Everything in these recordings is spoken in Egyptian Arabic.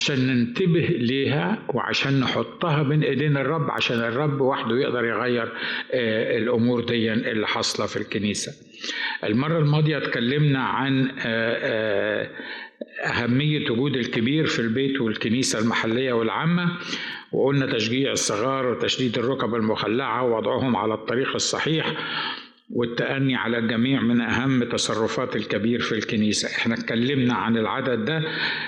عشان ننتبه ليها وعشان نحطها بين ايدين الرب عشان الرب وحده يقدر يغير آه، الامور دي اللي حاصله في الكنيسه. المره الماضيه اتكلمنا عن آه، آه، اهميه وجود الكبير في البيت والكنيسه المحليه والعامه وقلنا تشجيع الصغار وتشديد الركب المخلعه ووضعهم على الطريق الصحيح والتأني على الجميع من أهم تصرفات الكبير في الكنيسة احنا اتكلمنا عن العدد ده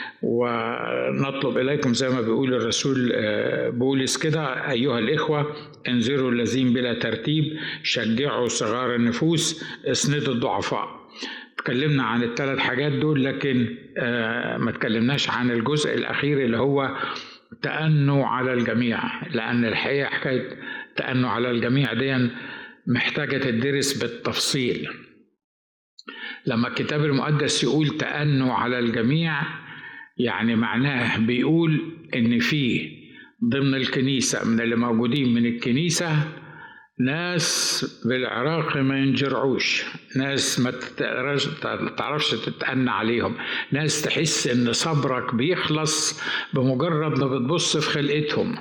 ونطلب إليكم زي ما بيقول الرسول آه، بولس كده أيها الإخوة انذروا الذين بلا ترتيب شجعوا صغار النفوس اسندوا الضعفاء اتكلمنا عن الثلاث حاجات دول لكن آه، ما اتكلمناش عن الجزء الأخير اللي هو تأنوا على الجميع لأن الحقيقة حكاية تأنوا على الجميع دي محتاجة تدرس بالتفصيل لما الكتاب المقدس يقول تأنوا على الجميع يعني معناه بيقول إن في ضمن الكنيسة من اللي موجودين من الكنيسة ناس بالعراق ما ينجرعوش ناس ما تقدرش تعرفش تتأنى عليهم ناس تحس ان صبرك بيخلص بمجرد ما بتبص في خلقتهم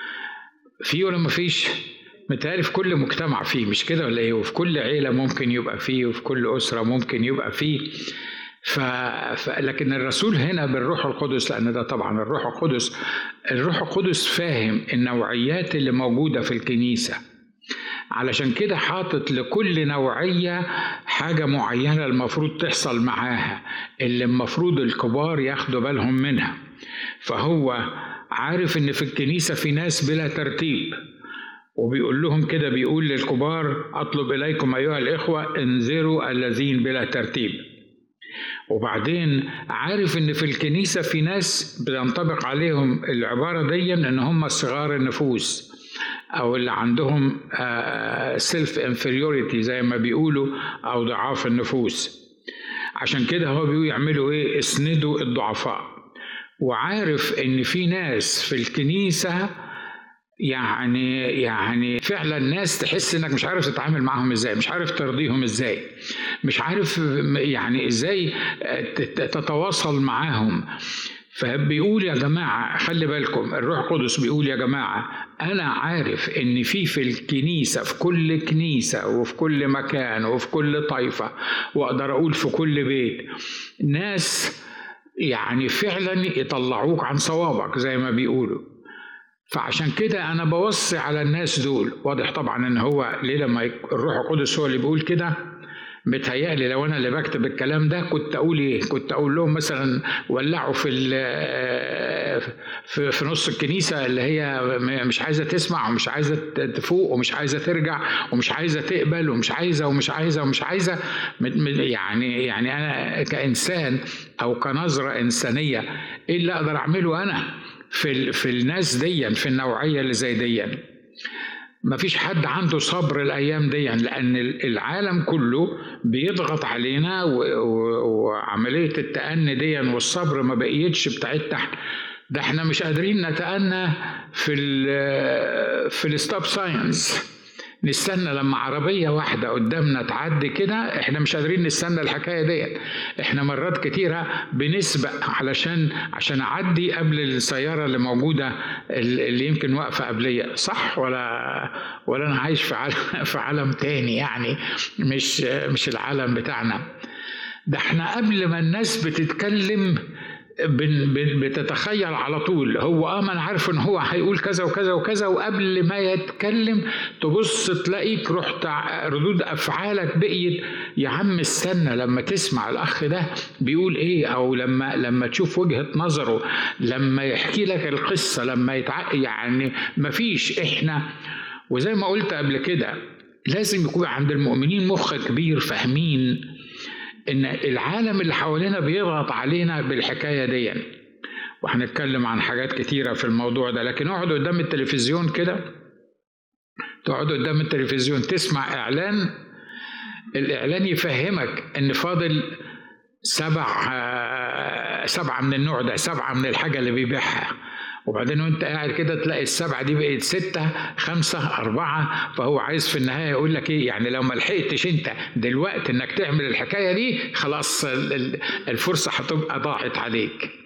في ولا ما فيش متهيألي في كل مجتمع فيه مش كده ولا ايه وفي كل عيلة ممكن يبقى فيه وفي كل أسرة ممكن يبقى فيه ف... ف... لكن الرسول هنا بالروح القدس لأن ده طبعا الروح القدس الروح القدس فاهم النوعيات اللي موجودة في الكنيسة علشان كده حاطط لكل نوعية حاجة معينة المفروض تحصل معاها اللي المفروض الكبار ياخدوا بالهم منها فهو عارف ان في الكنيسة في ناس بلا ترتيب وبيقول لهم كده بيقول للكبار اطلب اليكم ايها الاخوه انذروا الذين بلا ترتيب وبعدين عارف ان في الكنيسه في ناس بينطبق عليهم العباره دي ان هم صغار النفوس او اللي عندهم سيلف انفيريوريتي زي ما بيقولوا او ضعاف النفوس عشان كده هو بيقول يعملوا ايه اسندوا الضعفاء وعارف ان في ناس في الكنيسه يعني يعني فعلا ناس تحس انك مش عارف تتعامل معاهم ازاي مش عارف ترضيهم ازاي مش عارف يعني ازاي تتواصل معاهم فبيقول يا جماعة خلي بالكم الروح القدس بيقول يا جماعة أنا عارف إن في في الكنيسة في كل كنيسة وفي كل مكان وفي كل طائفة وأقدر أقول في كل بيت ناس يعني فعلا يطلعوك عن صوابك زي ما بيقولوا فعشان كده انا بوصي على الناس دول واضح طبعا ان هو ليه لما الروح القدس هو اللي بيقول كده متهيألي لو انا اللي بكتب الكلام ده كنت اقول ايه؟ كنت اقول لهم مثلا ولعوا في في, في نص الكنيسه اللي هي مش عايزه تسمع ومش عايزه تفوق ومش عايزه ترجع ومش عايزه تقبل ومش عايزه ومش عايزه ومش عايزه يعني يعني انا كانسان او كنظره انسانيه ايه اللي اقدر اعمله انا؟ في في الناس دي في النوعيه اللي زي دي ما فيش حد عنده صبر الايام دي لان العالم كله بيضغط علينا وعمليه التأني دي والصبر ما بقيتش بتاعتنا ده احنا مش قادرين نتأنى في ال في الستوب ساينس نستنى لما عربية واحدة قدامنا تعدي كده احنا مش قادرين نستنى الحكاية ديت احنا مرات كتيرة بنسبق علشان عشان اعدي قبل السيارة اللي موجودة اللي يمكن واقفة قبلية صح ولا ولا انا عايش في عالم في عالم تاني يعني مش مش العالم بتاعنا ده احنا قبل ما الناس بتتكلم بتتخيل على طول هو اه ما انا عارف ان هو هيقول كذا وكذا وكذا وقبل ما يتكلم تبص تلاقيك رحت ردود افعالك بقيت يا عم استنى لما تسمع الاخ ده بيقول ايه او لما لما تشوف وجهه نظره لما يحكي لك القصه لما يتع... يعني ما فيش احنا وزي ما قلت قبل كده لازم يكون عند المؤمنين مخ كبير فاهمين ان العالم اللي حوالينا بيضغط علينا بالحكايه دي وهنتكلم عن حاجات كتيرة في الموضوع ده لكن اقعد قدام التلفزيون كده تقعد قدام التلفزيون تسمع إعلان الإعلان يفهمك إن فاضل سبع سبعة من النوع ده سبعة من الحاجة اللي بيبيعها وبعدين وانت قاعد كده تلاقي السبعه دي بقت سته خمسه اربعه فهو عايز في النهايه يقول لك ايه يعني لو ما لحقتش انت دلوقتي انك تعمل الحكايه دي خلاص الفرصه هتبقى ضاعت عليك